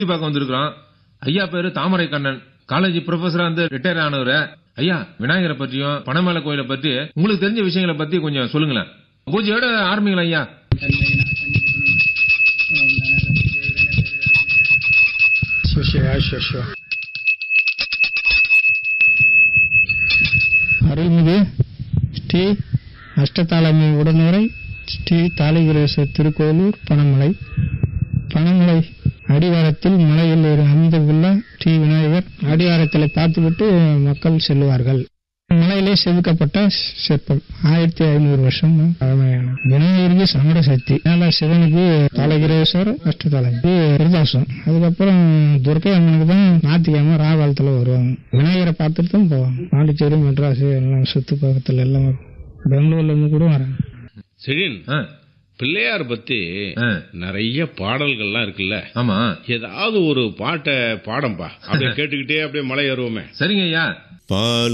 பார்க்க வந்திருக்கிறோம் ஐயா பேரு தாமரை கண்ணன் காலேஜ் ப்ரொஃபஸரா வந்து ரிட்டையர் ஆனவரு ஐயா விநாயகரை பற்றியும் பனமலை கோயிலை பத்தி உங்களுக்கு தெரிஞ்ச விஷயங்களை பத்தி கொஞ்சம் சொல்லுங்களேன் பூஜையோட ஆரம்பிங்களா ஐயா சிவசிவா சிவசிவா அருள்மிகு ஸ்ரீ அஷ்டதாளமி உடனுரை ஸ்ரீ தாளிகிரேசர் திருக்கோயிலூர் பனமலை பனமலை அடிவாரத்தில் மலையில் ஒரு அமைந்துள்ள ஸ்ரீ விநாயகர் அடிவாரத்தில் பார்த்துவிட்டு மக்கள் செல்வார்கள் மலையிலே செதுக்கப்பட்ட சிற்பம் ஆயிரத்தி ஐநூறு வருஷம் பழமையான விநாயகருக்கு சமர சக்தி அதனால சிவனுக்கு தாளகிரேஸ்வர் அஷ்டதாளமி பிரதோஷம் அதுக்கப்புறம் துர்க்கை அம்மனுக்கு தான் ஞாயிற்றுக்கிழமை ராகாலத்தில் வருவாங்க விநாயகரை பார்த்துட்டு தான் போவாங்க பாண்டிச்சேரி மெட்ராஸ் எல்லாம் சுத்து பக்கத்தில் எல்லாம் வரும். பெங்களூர்ல இருந்து கூட வராங்க செழின் ஆ, பிள்ளையார் பத்தி ஆ, நிறைய பாடல்கள்லாம் இருக்குல்ல ஆமா ஏதாவது ஒரு பாட்டை பாடம்பா அப்படியே கேட்டுக்கிட்டே அப்படியே மலை ஏறுவோமே சரிங்க ஐயா பால்